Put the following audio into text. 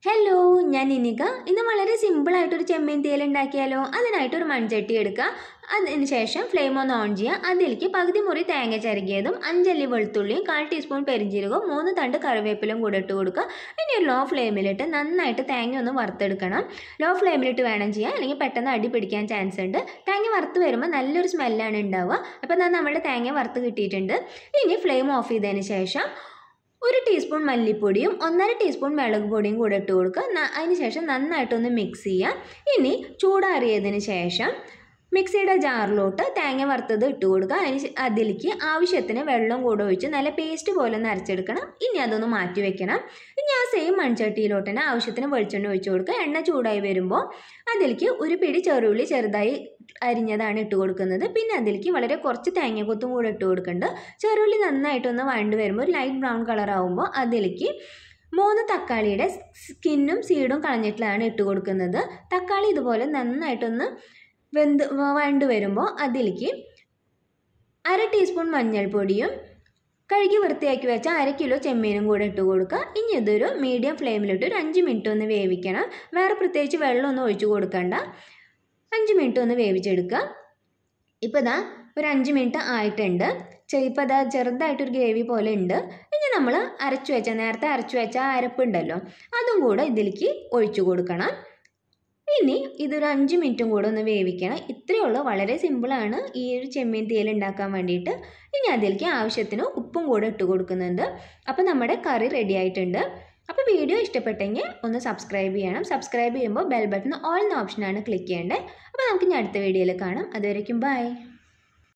hello ഞാൻ ഇനിക ഇന്ന് വളരെ സിമ്പിളായിട്ടൊരു ചെമ്മീൻ തീയൽ ഉണ്ടാക്കിയാലോ അതിനായിട്ട് ഒരു മൺചട്ടി എടുക്കുക അതിന് ശേഷം ഫ്ലെയിം ഒന്ന് ഓൺ ചെയ്യുക അതിലേക്ക് പകുതി മുറി തേങ്ങ ചിരകിയതും അഞ്ചല്ലി വെളുത്തുള്ളിയും കാൽ ടീസ്പൂൺ പെരിഞ്ജീരകവും മൂന്ന് തണ്ട് കറിവേപ്പിലും കൂടെ ഇട്ട് കൊടുക്കുക ഇനി ഒരു ലോ ഫ്ലെയിമിലിട്ട് നന്നായിട്ട് തേങ്ങ ഒന്ന് വറുത്തെടുക്കണം ലോ ഫ്ലെയിമിലിട്ട് വേണം ചെയ്യാൻ അല്ലെങ്കിൽ പെട്ടെന്ന് അടി പിടിക്കാൻ ചാൻസ് ഉണ്ട് തേങ്ങ വറുത്ത് വരുമ്പോൾ നല്ലൊരു സ്മെല്ലാണ് ഉണ്ടാവുക അപ്പോൾ എന്നാൽ നമ്മുടെ തേങ്ങ വറുത്ത് കിട്ടിയിട്ടുണ്ട് ഇനി ഫ്ലെയിം ഓഫ് ചെയ്തതിന് ശേഷം ഒരു ടീസ്പൂൺ മല്ലിപ്പൊടിയും ഒന്നര ടീസ്പൂൺ മുളക് പൊടിയും കൂടെ ഇട്ട് കൊടുക്കുക ന- അതിന് ശേഷം നന്നായിട്ടൊന്ന് മിക്സ് ചെയ്യുക ഇനി ചൂടാറിയതിന് ശേഷം മിക്സിയുടെ ജാറിലോട്ട് തേങ്ങ വറുത്തത് ഇട്ട് കൊടുക്കുക അതിന് ശേ- അതിലേക്ക് ആവശ്യത്തിന് വെള്ളം കൂടെ ഒഴിച്ച് നല്ല പേസ്റ്റ് പോലെ ഒന്ന് അരച്ചെടുക്കണം ഇനി അതൊന്ന് മാറ്റി വെക്കണം ഇനി ആ സെയിം മൺചട്ടിയിലോട്ട് തന്നെ ആവശ്യത്തിന് വെളിച്ചെണ്ണ ഒഴിച്ച് കൊടുക്കുക എണ്ണ ചൂടായി വരുമ്പോൾ അതിലേക്ക് ഒരു പിടി ചെറുള്ളി ചെറുതായി അരിഞ്ഞതാണ് ഇട്ട് കൊടുക്കുന്നത് പിന്നെ അതിലേക്ക് വളരെ കുറച്ച് തേങ്ങക്കൊത്തും കൂടെ ഇട്ട് കൊടുക്കുന്നുണ്ട് ചെറുള്ളി നന്നായിട്ടൊന്ന് വഴണ്ട് വരുമ്പോൾ ഒരു ലൈറ്റ് ബ്രൗൺ കളർ ആകുമ്പോൾ അതിലേക്ക് മൂന്ന് തക്കാളിയുടെ സ്കിന്നും സീഡും കളഞ്ഞിട്ടുള്ളതാണ് ഇട്ട് കൊടുക്കുന്നത് തക്കാളി ഇതുപോലെ നന്നായിട്ടൊന്ന് വെന്ത് വ- വഴണ്ട് വരുമ്പോൾ അതിലേക്ക് അര ടീസ്പൂൺ മഞ്ഞൾപ്പൊടിയും കഴുകി വൃത്തിയാക്കി വെച്ച അര കിലോ ചെമ്മീനും കൂടെ ഇട്ട് കൊടുക്കുക ഇനി ഇതൊരു മീഡിയം ഫ്ലെയിമിലിട്ട് ഒരു അഞ്ച് മിനിറ്റ് ഒന്ന് വേവിക്കണം വേറെ പ്രത്യേകിച്ച് വെള്ളമൊന്നും ഒഴിച്ചു കൊടുക്കണ്ട അഞ്ച് മിനിറ്റ് ഒന്ന് വേവിച്ചെടുക്കുക ഇപ്പോൾ ഇതാ ഒരു അഞ്ച് മിനിറ്റ് ആയിട്ടുണ്ട് ഇപ്പോൾ ഇതാ ചെറുതായിട്ടൊരു ഗ്രേവി പോലെ ഉണ്ട് ഇനി നമ്മൾ അരച്ചു വെച്ച നേരത്തെ അരച്ചു വെച്ച ആ അരപ്പുണ്ടല്ലോ അതും കൂടെ ഇതിലേക്ക് ഒഴിച്ചു കൊടുക്കണം ഇനി ഇതൊരു അഞ്ച് മിനിറ്റും കൂടെ ഒന്ന് വേവിക്കണം ഇത്രയേ ഉള്ളൂ വളരെ സിമ്പിളാണ് ഈ ഒരു ചെമ്മീൻ തീയൽ ഉണ്ടാക്കാൻ വേണ്ടിയിട്ട് ഇനി അതിലേക്ക് ആവശ്യത്തിന് ഉപ്പും കൂടെ ഇട്ട് കൊടുക്കുന്നുണ്ട് അപ്പോൾ നമ്മുടെ കറി റെഡി ആയിട്ടുണ്ട് അപ്പോൾ വീഡിയോ ഇഷ്ടപ്പെട്ടെങ്കിൽ ഒന്ന് സബ്സ്ക്രൈബ് ചെയ്യണം സബ്സ്ക്രൈബ് ചെയ്യുമ്പോൾ ബെൽ ബട്ടൺ ഓൾ എന്ന ഓപ്ഷനാണ് ക്ലിക്ക് ചെയ്യേണ്ടത് അപ്പോൾ നമുക്ക് ഇനി അടുത്ത വീഡിയോയിൽ കാണാം അതുവരേക്കും ബൈ